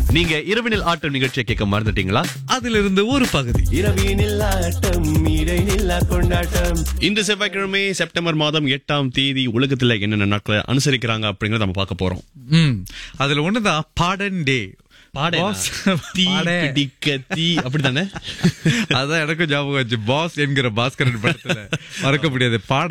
நீங்க இரவினில் ஆட்டம் நிகழ்ச்சியை கேட்க மறந்துட்டீங்களா அதிலிருந்து ஒரு பகுதி இரவினில் ஆட்டம் இடைநில்லா கொண்டாட்டம் இன்று செவ்வாய்க்கிழமை செப்டம்பர் மாதம் எட்டாம் தேதி உலகத்துல என்னென்ன நாட்களை அனுசரிக்கிறாங்க அப்படிங்கறத நம்ம பார்க்க போறோம் ம் அதுல ஒண்ணுதான் பாடன் டே Boss. தீ பாடன். பிடிக்க தீ அப்படித்தானே அதான் எனக்கும் ஞாபகம் வச்சு பாஸ் என்கிற பாஸ்கரன் படத்துல மறக்க முடியாது பாட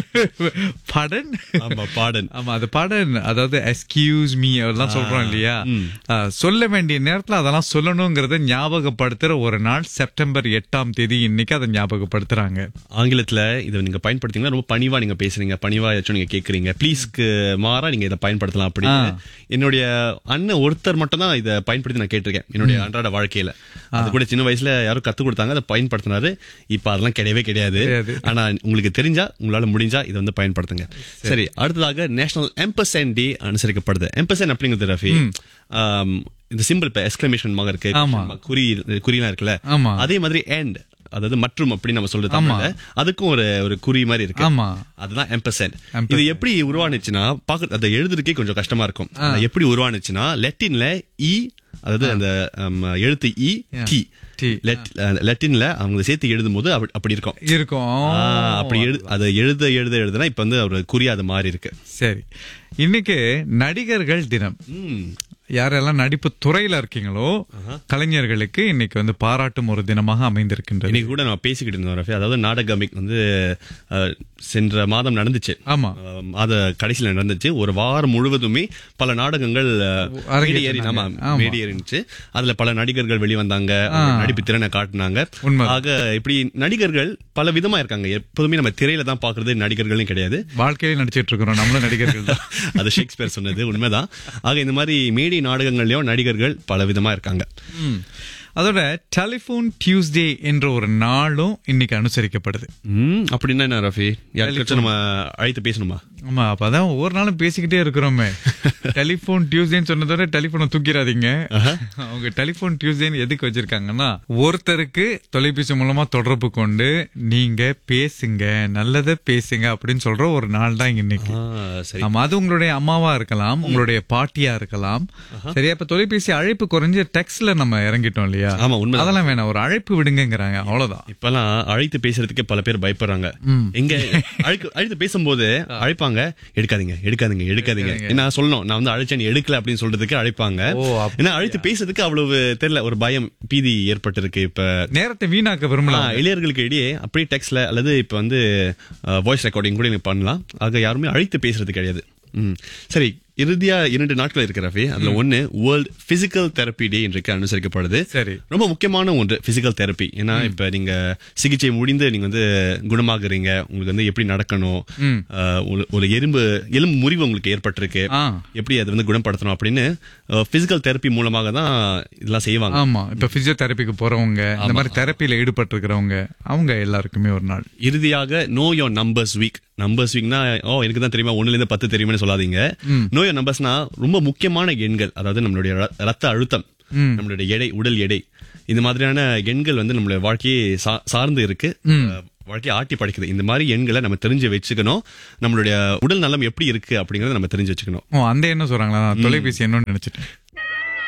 படன் ஆமா பாடன் ஆமா அது பாடன் அதாவது எஸ்கியூஸ் மீ அதெல்லாம் சொல்றோம் இல்லையா ஆ, சொல்ல வேண்டிய நேரத்துல அதெல்லாம் சொல்லணுங்கிறத ஞாபகப்படுத்துற ஒரு நாள் செப்டம்பர் எட்டாம் தேதி இன்னைக்கு அதை ஞாபகப்படுத்துறாங்க ஆங்கிலத்துல இதை நீங்க பயன்படுத்தீங்கன்னா ரொம்ப பணிவா நீங்க பேசுறீங்க பணிவா ஏதாச்சும் நீங்க கேக்குறீங்க ப்ளீஸ்க்கு மாறா நீங்க இதை பயன்படுத்தலாம் அப்படின்னு என்னுடைய அண்ணன் ஒருத்தர் மட்டும் தான் இதை பயன்படுத்தி நான் கேட்டிருக்கேன் என்னுடைய அன்றாட வாழ்க்கையில அது கூட சின்ன வயசுல யாரும் கத்து கொடுத்தாங்க அதை பயன்படுத்தினாரு இப்ப அதெல்லாம் கிடையவே கிடையாது கிடையாது. ஆனா உங்களுக்கு தெரிஞ்சா உங்களால முடிஞ்சா இதை வந்து பயன்படுத்துங்க சரி அடுத்ததாக நேஷனல் எம்பசன் டே அனுசரிக்கப்படுது எம்பசன் அப்படிங்கிறது ரஃபி ஆம், இந்த சிம்பிள் இப்ப எக்ஸ்கிளமேஷன் மாக இருக்கு ஆமா. குறி குறிலாம் இருக்குல்ல ஆமா. அதே மாதிரி and அதாவது மற்றும் அப்படி நம்ம சொல்றது தமிழ்ல அதுக்கும் ஒரு ஒரு குறி மாதிரி இருக்கு ஆமா அதுதான் எம்பசன் Ampersand. இது எப்படி உருவானுச்சுன்னா பாக்க அதை எழுதுறதுக்கே கொஞ்சம் கஷ்டமா இருக்கும் அது எப்படி உருவானுச்சுன்னா லெட்டின்ல இ அதாவது அந்த ஆம், எழுத்து இ Yeah. டி T, லெட்டின்ல அவங்க சேர்த்து எழுதும் போது அப்படி- அப்படி இருக்கும் இருக்கும் ஆ, அப்படி எழு அதை எழுத எழுத எழுதுனா இப்ப வந்து ஒரு குறி அது மாறி இருக்கு சரி இன்னைக்கு நடிகர்கள் தினம் ம். யாரெல்லாம் நடிப்பு துறையில இருக்கீங்களோ கலைஞர்களுக்கு இன்னைக்கு வந்து பாராட்டும் ஒரு தினமாக அமைந்திருக்கின்றது இன்னைக்கு கூட நம்ம பேசிக்கிட்டு இருந்தோம் ரஃபி அதாவது நாடகமிக் வந்து அஹ், சென்ற மாதம் நடந்துச்சு ஆமா அஹ், மாத கடைசியில நடந்துச்சு ஒரு வாரம் முழுவதுமே பல நாடகங்கள் அஹ், மேடை ஏறி ஆமா ஆமா. மேடை ஏறிச்சு அதுல பல நடிகர்கள் வெளிவந்தாங்க அவங்க நடிப்பு திறனை காட்டினாங்க உண்மை. ஆக இப்படி நடிகர்கள் பல விதமா இருக்காங்க எப்போதுமே நம்ம திரையில தான் பாக்குறது நடிகர்களும் கிடையாது வாழ்க்கையில நடிச்சிட்டு இருக்கிறோம் நம்மளும் நடிகர்கள் தான் அது ஷேக்ஸ்பியர் சொன்னது உண்மைதான் ஆக இந்த மாதிரி மேடை நாடகங்கள்லயும் நடிகர்கள் பல விதமா இருக்காங்க ம். அதோட டெலிபோன் டியூஸ்டே என்ற ஒரு நாளும் இன்னைக்கு அனுசரிக்கப்படுது ம், அப்படின்னா என்ன ரஃபி யாருக்காச்சும் நம்ம அழைத்து பேசணுமா ஆமா அப்பதான் ஒவ்வொரு நாளும் பேசிக்கிட்டே இருக்கிறோமே டெலிபோன் டியூஸ்டேன்னு சொன்னதோட டெலிபோனை தூக்கிடாதீங்க அவங்க டெலிபோன் டியூஸ்டேன்னு எதுக்கு வச்சிருக்காங்கன்னா ஒருத்தருக்கு தொலைபேசி மூலமா தொடர்பு கொண்டு நீங்க பேசுங்க நல்லதை பேசுங்க அப்படின்னு சொல்ற ஒரு நாள் தான் இன்னைக்கு ஆ, சரி ஆமா அது உங்களுடைய அம்மாவா இருக்கலாம் உங்களுடைய பாட்டியா இருக்கலாம் சரியா இப்ப தொலைபேசி அழைப்பு குறைஞ்சு டெக்ஸ்ட்ல நம்ம இறங்கிட்டோம் இல்லையா ஆமா உண்மை அதெல்லாம் வேணாம் ஒரு அழைப்பு விடுங்கங்கறாங்க அவ்வளவுதான் இப்பெல்லாம் அழைத்து பேசுறதுக்கே பல பேர் பயப்படுறாங்க எங்க அழைக்கு அழைத்து பேசும்போது அழைப்பாங்க எடுக்காதீங்க எடுக்காதீங்க எடுக்காதீங்க நான் சொல்லணும் நான் வந்து அழைச்சேன் நீ எடுக்கல அப்படின்னு சொல்றதுக்கு அழைப்பாங்க ஓ, அப்படியா? ஏன்னா அழைத்து பேசுறதுக்கு அவ்வளவு தெரியல ஒரு பயம் பீதி ஏற்பட்டிருக்கு இப்ப நேரத்தை வீணாக்க விரும்பலாம் ஆ, இளையர்களுக்கு இடையே அப்படியே டெக்ஸ்ட்ல அல்லது இப்ப வந்து வாய்ஸ் ரெக்கார்டிங் கூட நீங்க பண்ணலாம் ஆக யாருமே அழைத்து பேசுறது கிடையாது ம். சரி இறுதியா இரண்டு நாட்கள் இருக்கு ரஃபி அதுல ஒண்ணு வேர்ல்ட் பிசிக்கல் தெரப்பி டே இன்றைக்கு அனுசரிக்கப்படுது சரி ரொம்ப முக்கியமான ஒன்று பிசிக்கல் தெரப்பி ஏன்னா இப்ப நீங்க சிகிச்சை முடிந்து நீங்க வந்து குணமாகுறீங்க உங்களுக்கு வந்து எப்படி நடக்கணும் ம். அஹ், ஒரு- ஒரு எறும்பு எலும்பு முறிவு உங்களுக்கு ஏற்பட்டிருக்கு ஆ எப்படி அதை வந்து குணப்படுத்தணும் அப்படின்னு பிசிக்கல் தெரப்பி மூலமாக தான் இதெல்லாம் செய்வாங்க ஆமா இப்ப பிசியோதெரபிக்கு போறவங்க இந்த மாதிரி தெரப்பில ஈடுபட்டு இருக்கிறவங்க அவங்க எல்லாருக்குமே ஒரு நாள் இறுதியாக know your numbers week numbers வீக்னா ஓ எனக்கு தான் தெரியுமா ஒண்ணுல இருந்து பத்து தெரியுமான்னு சொல்லாதீங்க நோ யோர் நம்பர்ஸ்னா ரொம்ப முக்கியமான எண்கள் அதாவது நம்மளுடைய ர- ரத்த அழுத்தம் நம்மளுடைய எடை உடல் எடை இந்த மாதிரியான எண்கள் வந்து நம்மளுடைய வாழ்க்கையை சா- சார்ந்து இருக்கு அஹ், வாழ்க்கையை ஆட்டி படைக்குது இந்த மாதிரி எண்களை நம்ம தெரிஞ்சு வச்சுக்கணும் நம்மளுடைய உடல் நலம் எப்படி இருக்கு அப்படிங்கறத நம்ம தெரிஞ்சு வச்சுக்கணும் ஓ அந்த என்ன சொல்றாங்களா நான் தொலைபேசி என்னன்னு நினைச்சிட்டேன்